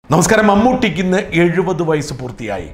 നമസ്കാരം മമ്മൂട്ടിക്ക് ഇന്ന് എഴുപത് വയസ്സ് പൂർത്തിയായി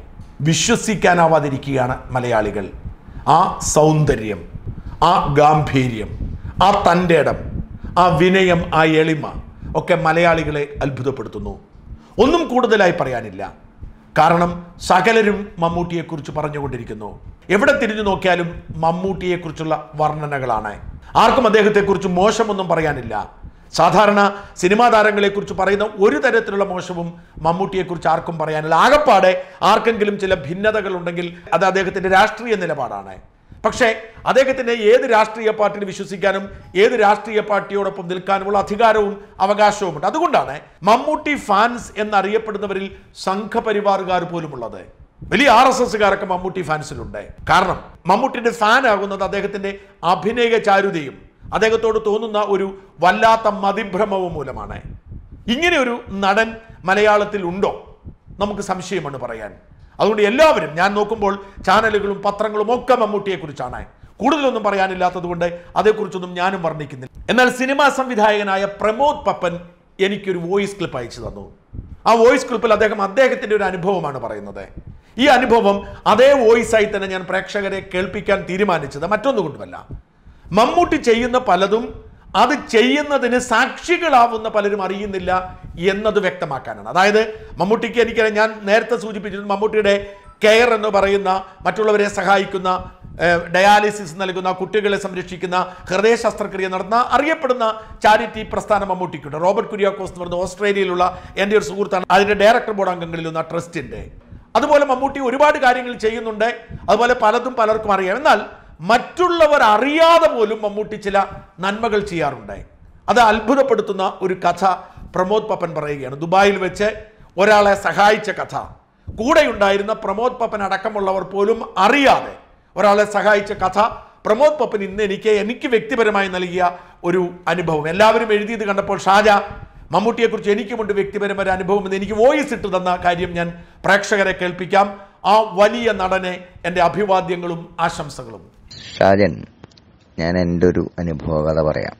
വിശ്വസിക്കാനാവാതിരിക്കുകയാണ് മലയാളികൾ ആ സൗന്ദര്യം ആ ഗാംഭീര്യം ആ തൻ്റെ ഇടം ആ വിനയം ആ എളിമ ഒക്കെ മലയാളികളെ അത്ഭുതപ്പെടുത്തുന്നു ഒന്നും കൂടുതലായി പറയാനില്ല കാരണം സകലരും മമ്മൂട്ടിയെക്കുറിച്ച് പറഞ്ഞുകൊണ്ടിരിക്കുന്നു എവിടെ തിരിഞ്ഞു നോക്കിയാലും മമ്മൂട്ടിയെക്കുറിച്ചുള്ള വർണ്ണനകളാണ് ആർക്കും അദ്ദേഹത്തെക്കുറിച്ച് മോശമൊന്നും പറയാനില്ല സാധാരണ സിനിമാ താരങ്ങളെക്കുറിച്ച് പറയുന്ന ഒരു തരത്തിലുള്ള മോശവും മമ്മൂട്ടിയെക്കുറിച്ച് ആർക്കും പറയാനില്ല ആകപ്പാടെ ആർക്കെങ്കിലും ചില ഭിന്നതകൾ ഉണ്ടെങ്കിൽ അത് അദ്ദേഹത്തിന്റെ രാഷ്ട്രീയ നിലപാടാണ് പക്ഷേ അദ്ദേഹത്തിന് ഏത് രാഷ്ട്രീയ പാർട്ടിയിൽ വിശ്വസിക്കാനും ഏത് രാഷ്ട്രീയ പാർട്ടിയോടൊപ്പം നിൽക്കാനുമുള്ള അധികാരവും അവകാശവുമുണ്ട് അതുകൊണ്ടാണ് മമ്മൂട്ടി ഫാൻസ് എന്നറിയപ്പെടുന്നവരിൽ സംഘപരിവാറുകാർ പോലുമുള്ളത് വലിയ ആർ എസ് എസ്സുകാരൊക്കെ മമ്മൂട്ടി ഫാൻസിലുണ്ട് കാരണം മമ്മൂട്ടിന്റെ ഫാൻ ആകുന്നത് അദ്ദേഹത്തിന്റെ അഭിനയ ചാരുതയും അദ്ദേഹത്തോട് തോന്നുന്ന ഒരു വല്ലാത്ത മതിഭ്രമവും മൂലമാണ് ഇങ്ങനെ ഒരു നടൻ മലയാളത്തിൽ ഉണ്ടോ നമുക്ക് സംശയമാണ് പറയാൻ അതുകൊണ്ട് എല്ലാവരും ഞാൻ നോക്കുമ്പോൾ ചാനലുകളും പത്രങ്ങളും ഒക്കെ മമ്മൂട്ടിയെ കുറിച്ചാണ് കൂടുതലൊന്നും പറയാനില്ലാത്തത് കൊണ്ട് അതേക്കുറിച്ചൊന്നും ഞാനും വർണ്ണിക്കുന്നില്ല എന്നാൽ സിനിമാ സംവിധായകനായ പ്രമോദ് പപ്പൻ എനിക്കൊരു വോയിസ് ക്ലിപ്പ് അയച്ചു തന്നു ആ വോയിസ് ക്ലിപ്പിൽ അദ്ദേഹം അദ്ദേഹത്തിന്റെ ഒരു അനുഭവമാണ് പറയുന്നത് ഈ അനുഭവം അതേ വോയിസ് ആയി തന്നെ ഞാൻ പ്രേക്ഷകരെ കേൾപ്പിക്കാൻ തീരുമാനിച്ചത് മറ്റൊന്നുകൊണ്ടുമല്ല മമ്മൂട്ടി ചെയ്യുന്ന പലതും അത് ചെയ്യുന്നതിന് സാക്ഷികളാവുന്ന പലരും അറിയുന്നില്ല എന്നത് വ്യക്തമാക്കാനാണ് അതായത് മമ്മൂട്ടിക്ക് എനിക്ക് ഞാൻ നേരത്തെ സൂചിപ്പിച്ചിരുന്നു മമ്മൂട്ടിയുടെ കെയർ എന്ന് പറയുന്ന മറ്റുള്ളവരെ സഹായിക്കുന്ന ഏഹ്, ഡയാലിസിസ് നൽകുന്ന കുട്ടികളെ സംരക്ഷിക്കുന്ന ഹൃദയ ശസ്ത്രക്രിയ നടത്തുന്ന അറിയപ്പെടുന്ന ചാരിറ്റി പ്രസ്ഥാനം മമ്മൂട്ടിക്കുണ്ട് റോബർട്ട് കുര്യാക്കോസ് എന്ന് പറയുന്ന ഓസ്ട്രേലിയയിലുള്ള എൻ്റെ ഒരു സുഹൃത്താണ് അതിൻ്റെ ഡയറക്ടർ ബോർഡ് അംഗങ്ങളിലൊന്ന് ആ ട്രസ്റ്റിൻ്റെ അതുപോലെ മമ്മൂട്ടി ഒരുപാട് കാര്യങ്ങൾ ചെയ്യുന്നുണ്ട് അതുപോലെ പലതും പലർക്കും അറിയാം എന്നാൽ മറ്റുള്ളവർ അറിയാതെ പോലും മമ്മൂട്ടി ചില നന്മകൾ ചെയ്യാറുണ്ട് അത് അത്ഭുതപ്പെടുത്തുന്ന ഒരു കഥ പ്രമോദ് പപ്പൻ പറയുകയാണ് ദുബായിൽ വെച്ച് ഒരാളെ സഹായിച്ച കഥ കൂടെയുണ്ടായിരുന്ന പ്രമോദ് പപ്പൻ അടക്കമുള്ളവർ പോലും അറിയാതെ ഒരാളെ സഹായിച്ച കഥ പ്രമോദ് പപ്പൻ ഇന്ന് എനിക്ക് എനിക്ക് വ്യക്തിപരമായി നൽകിയ ഒരു അനുഭവം എല്ലാവരും എഴുതിയത് കണ്ടപ്പോൾ ഷാജ മമ്മൂട്ടിയെക്കുറിച്ച് എനിക്കുമുണ്ട് വ്യക്തിപരമായ അനുഭവം എന്ന് എനിക്ക് വോയിസ് ഇട്ട് തന്ന കാര്യം ഞാൻ പ്രേക്ഷകരെ കേൾപ്പിക്കാം ആ വലിയ നടനെ എൻ്റെ അഭിവാദ്യങ്ങളും ആശംസകളും ഷാജൻ ഞാൻ എൻ്റെ ഒരു അനുഭവ കഥ പറയാം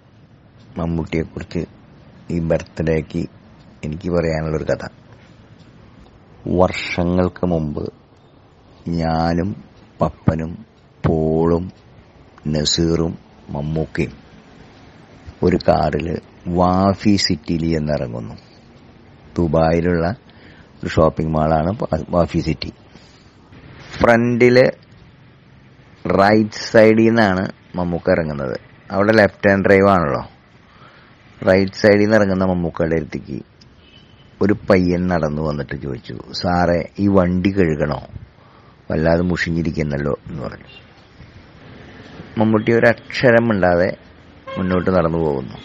മമ്മൂട്ടിയെക്കുറിച്ച് ഈ ബർത്ത്ഡേക്ക് എനിക്ക് പറയാനുള്ളൊരു കഥ വർഷങ്ങൾക്ക് മുമ്പ് ഞാനും പപ്പനും പോളും നസീറും മമ്മൂക്കയും ഒരു കാറിൽ വാഫി സിറ്റിയിൽ എന്നിറങ്ങുന്നു ദുബായിലുള്ള ഒരു ഷോപ്പിംഗ് മാളാണ് വാഫി സിറ്റി ഫ്രണ്ടില് റൈറ്റ് സൈഡിൽ നിന്നാണ് മമ്മൂക്ക ഇറങ്ങുന്നത് അവിടെ ലെഫ്റ്റ് ഹാൻഡ് ഡ്രൈവ് ആണല്ലോ റൈറ്റ് സൈഡിൽ നിന്ന് ഇറങ്ങുന്ന മമ്മൂക്കയുടെ അടുത്തേക്ക് ഒരു പയ്യൻ നടന്നു വന്നിട്ട് ചോദിച്ചു സാറേ ഈ വണ്ടി കഴുകണോ വല്ലാതെ മുഷിഞ്ഞിരിക്കുന്നല്ലോ എന്ന് പറഞ്ഞു മമ്മൂട്ടി ഒരു അക്ഷരം മിണ്ടാതെ മുന്നോട്ട് നടന്നു പോകുന്നു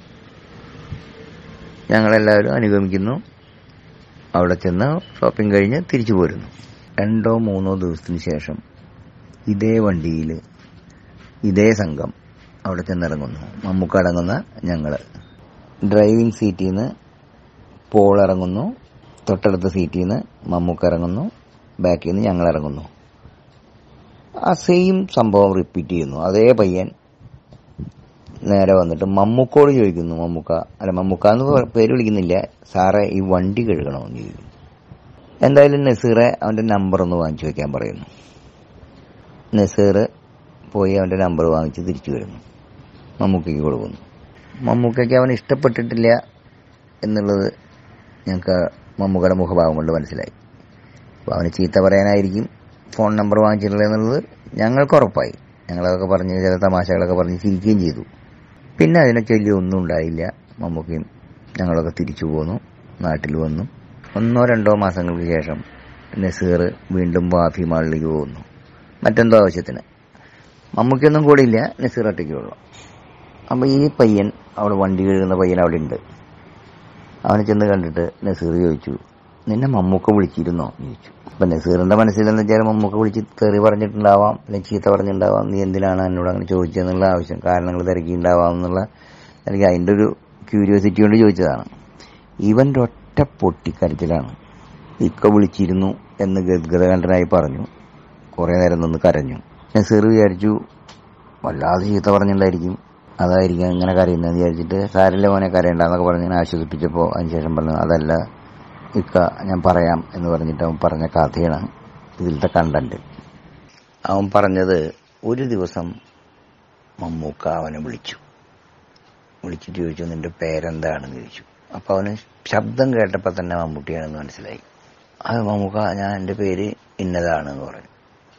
ഞങ്ങളെല്ലാവരും അനുഗമിക്കുന്നു അവിടെ ചെന്ന് ഷോപ്പിംഗ് കഴിഞ്ഞ് തിരിച്ചു പോരുന്നു രണ്ടോ മൂന്നോ ദിവസത്തിന് ശേഷം ഇതേ വണ്ടിയിൽ ഇതേ സംഘം അവിടെ ചെന്നിറങ്ങുന്നു മമ്മൂക്ക അടങ്ങുന്ന ഞങ്ങൾ ഡ്രൈവിംഗ് സീറ്റിൽ നിന്ന് പോൾ ഇറങ്ങുന്നു തൊട്ടടുത്ത സീറ്റിൽ നിന്ന് മമ്മൂക്ക ഇറങ്ങുന്നു ബാക്കിൽ നിന്ന് ഞങ്ങൾ ഇറങ്ങുന്നു ആ സെയിം സംഭവം റിപ്പീറ്റ് ചെയ്യുന്നു അതേ പയ്യൻ നേരെ വന്നിട്ട് മമ്മൂക്കോട് ചോദിക്കുന്നു മമ്മൂക്ക അല്ല മമ്മൂക്ക എന്ന് പേ- പേര് വിളിക്കുന്നില്ല സാറേ ഈ വണ്ടി കഴുകണമെന്ന് ചോദിക്കുന്നു എന്തായാലും നസീറെ അവന്റെ നമ്പർ ഒന്ന് വാങ്ങിച്ചു വെക്കാൻ പറയുന്നു നസീർ പോയി അവന്റെ നമ്പർ വാങ്ങിച്ച് തിരിച്ചു വരുന്നു മമ്മൂക്കയ്ക്ക് കൊടുക്കുന്നു മമ്മൂക്കയ്ക്ക് അവൻ ഇഷ്ടപ്പെട്ടിട്ടില്ല എന്നുള്ളത് ഞങ്ങൾക്ക് മമ്മൂക്കയുടെ മുഖഭാവം കൊണ്ട് മനസ്സിലായി അപ്പോൾ അവന് ചീത്ത പറയാനായിരിക്കും ഫോൺ നമ്പർ വാങ്ങിച്ചിട്ടുള്ളത് എന്നുള്ളത് ഞങ്ങൾക്ക് ഉറപ്പായി ഞങ്ങളതൊക്കെ പറഞ്ഞ് ചില തമാശകളൊക്കെ പറഞ്ഞ് ചിരിക്കുകയും ചെയ്തു പിന്നെ അതിനെ ചൊല്ലി ഒന്നും ഉണ്ടായില്ല മമ്മൂക്കയും ഞങ്ങളൊക്കെ തിരിച്ചു പോന്നു നാട്ടിൽ വന്നു ഒന്നോ രണ്ടോ മാസങ്ങൾക്ക് ശേഷം നസീർ വീണ്ടും വാഫി മാളിലേക്ക് പോകുന്നു മറ്റെന്തോ ആവശ്യത്തിന് മമ്മൂക്കൊന്നും കൂടിയില്ല നസീർ ഒറ്റയ്ക്കുള്ളൂ അപ്പോൾ ഈ പയ്യൻ അവിടെ വണ്ടി കഴുകുന്ന പയ്യൻ അവിടെ ഉണ്ട് അവനെ ചെന്ന് കണ്ടിട്ട് നസീർ ചോദിച്ചു നിന്നെ മമ്മൂക്ക വിളിച്ചിരുന്നോ എന്ന് ചോദിച്ചു അപ്പം നസീറിന്റെ മനസ്സിലെന്ന് വെച്ചാൽ മമ്മൂക്ക വിളിച്ച് തെറി പറഞ്ഞിട്ടുണ്ടാവാം അല്ലെങ്കിൽ ചീത്ത പറഞ്ഞിട്ടുണ്ടാവാം നീ എന്തിനാണ് എന്നോട് അങ്ങനെ ചോദിച്ചതെന്നുള്ള ആവശ്യം കാരണങ്ങൾ തിരക്കിയിട്ടുണ്ടാവാം എന്നുള്ള എനിക്ക് അതിൻ്റെ ഒരു ക്യൂരിയോസിറ്റി കൊണ്ട് ചോദിച്ചതാണ് ഇവൻ്റെ ഒറ്റ പൊട്ടിക്കരച്ചിലാണ് ഇക്ക വിളിച്ചിരുന്നു എന്ന് ഗദ്ഗതകണ്ഠനായി പറഞ്ഞു കുറേ നേരം നിന്ന് കരഞ്ഞു നസീർ വിചാരിച്ചു വല്ലാതെ ചീത്ത പറഞ്ഞിട്ടുണ്ടായിരിക്കും അതായിരിക്കും ഇങ്ങനെ കരയുന്നതെന്ന് വിചാരിച്ചിട്ട് സാരില്ല മോനെ കരയണ്ടെന്നൊക്കെ പറഞ്ഞ് ഞാൻ ആശ്വസിപ്പിച്ചപ്പോൾ അതിനുശേഷം പറഞ്ഞു അതല്ല ഇക്ക ഞാൻ പറയാം എന്ന് പറഞ്ഞിട്ട് അവൻ പറഞ്ഞ കഥയാണ് ഇതിലത്തെ കണ്ടന്റ് അവൻ പറഞ്ഞത് ഒരു ദിവസം മമ്മൂക്ക അവനെ വിളിച്ചു വിളിച്ചിട്ട് ചോദിച്ചു നിന്റെ പേരെന്താണെന്ന് ചോദിച്ചു അപ്പൊ അവന് ശബ്ദം കേട്ടപ്പോൾ തന്നെ മമ്മൂട്ടിയാണെന്ന് മനസ്സിലായി അത് മമ്മൂക്ക ഞാൻ എൻ്റെ പേര് ഇന്നതാണെന്ന് പറഞ്ഞു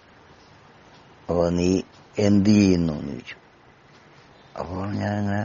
അപ്പോൾ നീ എന്ത് ചെയ്യുന്നു എന്ന് ചോദിച്ചു അപ്പോൾ ഞാൻ ഇങ്ങനെ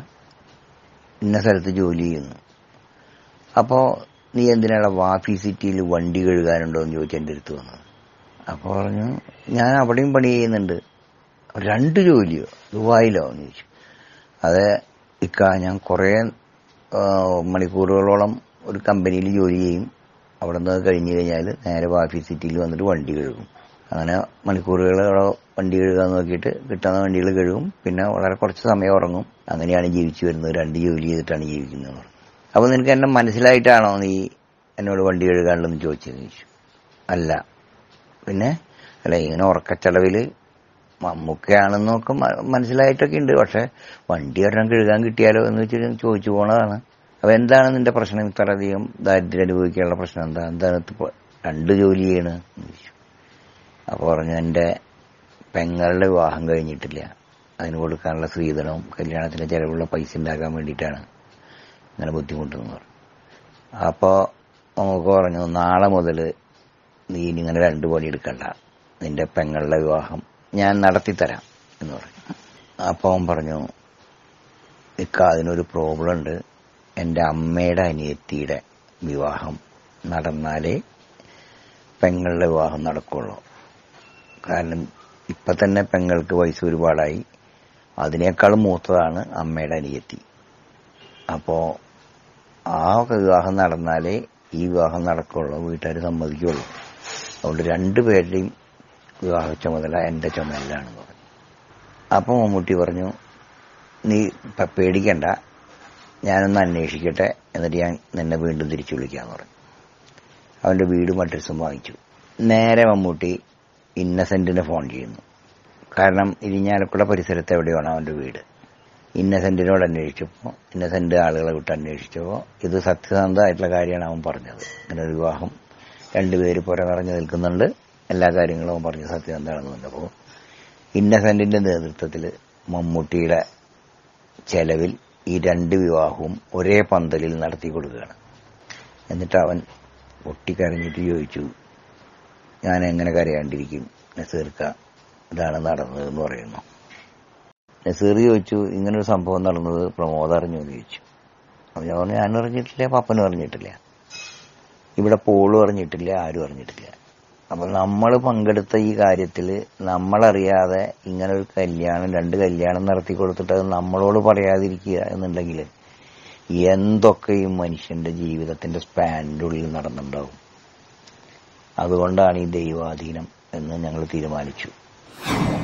ഇന്ന സ്ഥലത്ത് ജോലി ചെയ്യുന്നു അപ്പോൾ നീ എന്തിനാണ് വാഫി സിറ്റിയിൽ വണ്ടി കഴുകാനുണ്ടോ എന്ന് ചോദിച്ചു എൻ്റെ അടുത്ത് വന്നത് അപ്പോൾ പറഞ്ഞു ഞാൻ അവിടെയും പണി ചെയ്യുന്നുണ്ട് രണ്ട് ജോലിയോ ദുബായിലോ എന്ന് ചോദിച്ചു അതെ ഇക്ക ഞാൻ കുറേ ആ, മണിക്കൂറുകളോളം ഒരു കമ്പനിയിൽ ജോലി ചെയ്യും അവിടെ നിന്ന് കഴിഞ്ഞ് കഴിഞ്ഞാൽ നേരെ വാഫി സിറ്റിയിൽ വന്നിട്ട് വണ്ടി കഴുകും അങ്ങനെ മണിക്കൂറുകളോളം വണ്ടി കഴുകാൻ നോക്കിയിട്ട് കിട്ടുന്ന വണ്ടികൾ കഴുകും പിന്നെ വളരെ കുറച്ച് സമയം ഉറങ്ങും അങ്ങനെയാണ് ജീവിച്ചു വരുന്നത് രണ്ട് ജോലി ചെയ്തിട്ടാണ് ജീവിക്കുന്നത് എന്ന് പറഞ്ഞു. അപ്പോൾ നിനക്ക് എന്നെ മനസ്സിലായിട്ടാണോ നീ എന്നോട് വണ്ടി കഴുകാനുള്ളതെന്ന് ചോദിച്ചതെന്ന് ചോദിച്ചു അല്ല പിന്നെ അല്ല ഇങ്ങനെ ഉറക്കച്ചടവിൽ മമ്മൂക്കയാണെന്നൊക്കെ മ- മനസ്സിലായിട്ടൊക്കെ ഉണ്ട് പക്ഷെ വണ്ടി ഒരെണ്ണം കഴുകാൻ കിട്ടിയാലോ എന്ന് വെച്ചിട്ട് ചോദിച്ചു പോണതാണ് അപ്പൊ എന്താണ് നിന്റെ പ്രശ്നം ഇത്രയധികം ദാരിദ്ര്യം അനുഭവിക്കാനുള്ള പ്രശ്നം എന്താ എന്താണ് ഇപ്പൊ രണ്ട് ജോലി ചെയ്യണ് എന്ന് ചോദിച്ചു അപ്പൊ പറഞ്ഞു എന്റെ പെങ്ങളുടെ വിവാഹം കഴിഞ്ഞിട്ടില്ല അതിന് കൊടുക്കാനുള്ള സ്ത്രീധനവും കല്യാണത്തിന്റെ ചെലവുള്ള പൈസ ഉണ്ടാക്കാൻ വേണ്ടിയിട്ടാണ് ഇങ്ങനെ ബുദ്ധിമുട്ടെന്ന് പറഞ്ഞു അപ്പോ നമുക്ക് പറഞ്ഞു നാളെ മുതൽ നീ ഇനി ഇങ്ങനെ രണ്ടു പണി എടുക്കണ്ട നിന്റെ പെങ്ങളുടെ വിവാഹം ഞാൻ നടത്തിത്തരാം എന്ന് പറഞ്ഞു അപ്പോൾ അവൻ പറഞ്ഞു ഇക്ക അതിനൊരു പ്രോബ്ലം ഉണ്ട് എൻ്റെ അമ്മയുടെ അനിയത്തിയുടെ വിവാഹം നടന്നാലേ പെങ്ങളുടെ വിവാഹം നടക്കുള്ളൂ കാരണം ഇപ്പൊ തന്നെ പെങ്ങൾക്ക് വയസ്സ് ഒരുപാടായി അതിനേക്കാളും മൂത്തതാണ് അമ്മയുടെ അനിയത്തി അപ്പോ ആ വിവാഹം നടന്നാലേ ഈ വിവാഹം നടക്കുള്ളൂ വീട്ടുകാർ സമ്മതിക്കുള്ളൂ അതുകൊണ്ട് രണ്ടുപേരുടെയും വിവാഹ ചുമതല എന്റെ ചുമതലയാണെന്ന് പറഞ്ഞു അപ്പൊ മമ്മൂട്ടി പറഞ്ഞു നീ പ- പേടിക്കണ്ട ഞാനൊന്ന് അന്വേഷിക്കട്ടെ എന്നിട്ട് ഞാൻ നിന്നെ വീണ്ടും തിരിച്ചു വിളിക്കാന്ന് പറഞ്ഞു അവന്റെ വീടും അഡ്രസ്സും വാങ്ങിച്ചു നേരെ മമ്മൂട്ടി ഇന്നസെന്റിന് ഫോൺ ചെയ്യുന്നു കാരണം ഇരിഞ്ഞാലക്കുട പരിസരത്ത് എവിടെയാണ് അവന്റെ വീട് ഇന്നസെന്റിനോട് അന്വേഷിച്ചപ്പോൾ ഇന്നസെന്റ് ആളുകളെ വിട്ട് അന്വേഷിച്ചപ്പോൾ ഇത് സത്യസന്ധമായിട്ടുള്ള കാര്യമാണ് അവൻ പറഞ്ഞത് ഇങ്ങനെ ഒരു വിവാഹം രണ്ടുപേര് പുര നിറഞ്ഞു നിൽക്കുന്നുണ്ട് എല്ലാ കാര്യങ്ങളും അവൻ പറഞ്ഞ് സത്യസന്ധമാണെന്ന് പറഞ്ഞപ്പോൾ ഇന്നസെന്റിന്റെ നേതൃത്വത്തിൽ മമ്മൂട്ടിയുടെ ചെലവിൽ ഈ രണ്ട് വിവാഹവും ഒരേ പന്തലിൽ നടത്തി കൊടുക്കുകയാണ് എന്നിട്ട് അവൻ പൊട്ടിക്കരഞ്ഞിട്ട് ചോദിച്ചു ഞാൻ എങ്ങനെ കരയാണ്ടിരിക്കും നസീർക്ക ഇതാണ് നടന്നതെന്ന് പറയുന്നു നസീർ ചോദിച്ചു ഇങ്ങനൊരു സംഭവം നടന്നത് പ്രമോദ് അറിഞ്ഞു എന്ന് ചോദിച്ചു അപ്പൊ ഞാൻ പറഞ്ഞു ഞാനും അറിഞ്ഞിട്ടില്ല പപ്പനും അറിഞ്ഞിട്ടില്ല ഇവിടെ പോളും അറിഞ്ഞിട്ടില്ല ആരും അറിഞ്ഞിട്ടില്ല അപ്പൊ നമ്മൾ പങ്കെടുത്ത ഈ കാര്യത്തിൽ നമ്മളറിയാതെ ഇങ്ങനെ ഒരു കല്യാണം രണ്ട് കല്യാണം നടത്തി കൊടുത്തിട്ട് അത് നമ്മളോട് പറയാതിരിക്കുക എന്നുണ്ടെങ്കിൽ എന്തൊക്കെ ഈ മനുഷ്യന്റെ ജീവിതത്തിന്റെ സ്പാനിന്റെ ഉള്ളിൽ നടന്നുണ്ടാവും അതുകൊണ്ടാണ് ഈ ദൈവാധീനം എന്ന് ഞങ്ങൾ തീരുമാനിച്ചു